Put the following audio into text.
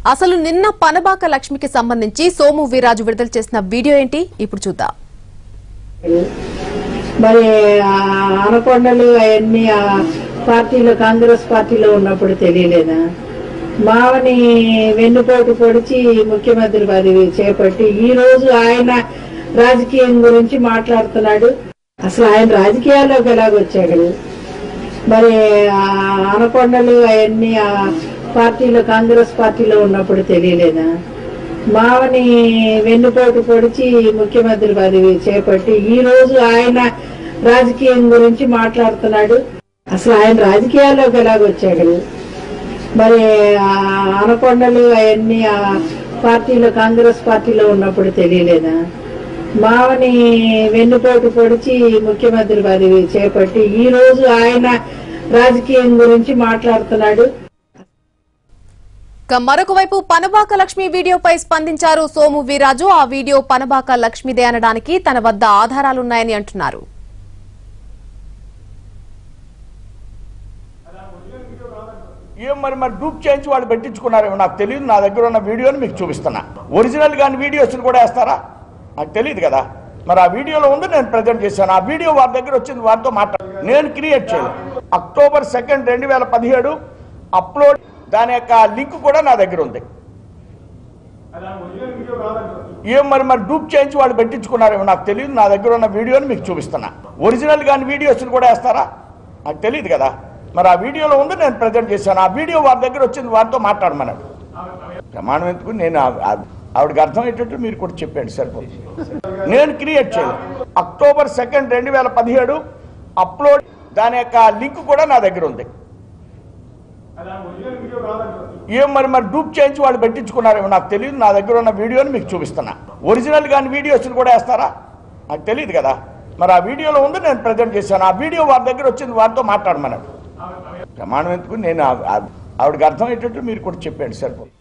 అసలు నిన్న పనబాక లక్ష్మికి సంబంధించి సోము వీరాజు విడుదల చేసిన వీడియో ఏంటి ఇప్పుడు చూద్దాం మరి ఆ అనకొండలు అవన్నీ ఆ పార్టీలో కాంగ్రెస్ పార్టీలో ఉన్నప్పుడు తెలియలేదా మావని వెన్నుపోటు పొడిచి ముఖ్యమంత్రి పదవి చేపట్టి ఈ రోజు ఆయన రాజకీయం గురించి మాట్లాడుతున్నాడు అసలు ఆయన రాజకీయాల్లోకి ఎలాగొచ్చాడు మరి ఆ అనకొండలు అవన్నీ ఆ పార్టీలో కాంగ్రెస్ పార్టీలో ఉన్నప్పుడు తెలియలేదా మావని వెన్నుపోటు పొడిచి ముఖ్యమంత్రి పదవి చేపట్టి ఈ రోజు ఆయన రాజకీయం గురించి మాట్లాడుతున్నాడు అసలు ఆయన రాజకీయాల్లోకి ఎలాగొచ్చాడు మరి ఆ అనకొండలు అవన్నీ ఆ పార్టీలో కాంగ్రెస్ పార్టీలో ఉన్నప్పుడు తెలియలేదా మావని వెన్నుపోటు పొడిచి ముఖ్యమంత్రి పదవి చేపట్టి ఈ రోజు ఆయన రాజకీయం గురించి మాట్లాడుతున్నాడు ఇక మరొక వైపు పనబాక లక్ష్మి వీడియోపై స్పందించారు సోము వీరాజు ఆ వీడియో పనబాక లక్ష్మిదే అనడానికి తన వద్ద ఆధారాలున్నాయని అంటున్నారు ఏం మరి మరి డూప్ చేయించి వాళ్ళు పెట్టించుకున్నారేమో నాకు తెలియదు నా దగ్గర ఉన్న వీడియోని మీకు చూపిస్తున్నా ఒరిజినల్ కానీ వీడియోస్ కూడా వేస్తారా నాకు తెలియదు కదా మరి ఆ వీడియోలో ఉంది నేను ప్రజెంట్ చేశాను ఆ వీడియో వారి దగ్గర వచ్చింది వారితో మాట్లాడు నేను క్రియేట్ చేయలేదు అక్టోబర్ సెకండ్ రెండు వేల పదిహేడు అప్లోడ్ దాని యొక్క లింక్ కూడా నా దగ్గర ఉంది ఏం మరి మరి డూప్ చేయించి వాళ్ళు పెట్టించుకున్నారేమో నాకు తెలియదు నా దగ్గర ఉన్న వీడియోని మీకు చూపిస్తున్నా ఒరిజినల్ కానీ వీడియోస్ కూడా వేస్తారా నాకు తెలియదు కదా మరి ఆ వీడియోలో ఉంది నేను ప్రజెంట్ చేశాను ఆ వీడియో వారి దగ్గర వచ్చింది వారితో మాట్లాడమన్నాడు ప్రమాణం ఎందుకు నేను ఆ- ఆ- ఆవిడకి అర్థమయ్యేటట్టు మీరు కూడా చెప్పండి సరిపోతుంది నేను క్రియేట్ చేయలేదు అక్టోబర్ సెకండ్ రెండు వేల పదిహేడు అప్లోడ్ దాని యొక్క లింక్ కూడా నా దగ్గర ఉంది ఏం మరి మరి డూప్ చేయించి వాళ్ళు పెట్టించుకున్నారేమో నాకు తెలియదు నా దగ్గర ఉన్న వీడియోని మీకు చూపిస్తున్నా ఒరిజినల్ కానీ వీడియోస్ కూడా వేస్తారా నాకు తెలియదు కదా మరి ఆ వీడియోలో ఉంది నేను ప్రజెంట్ చేశాను ఆ వీడియో వారి దగ్గర వచ్చింది వారితో మాట్లాడమన్నాడు ప్రమాణం ఎందుకు నేను ఆ- ఆ- ఆవిడకి అర్థమయ్యేటట్టు మీరు కూడా చెప్పండి సరిపోతుంది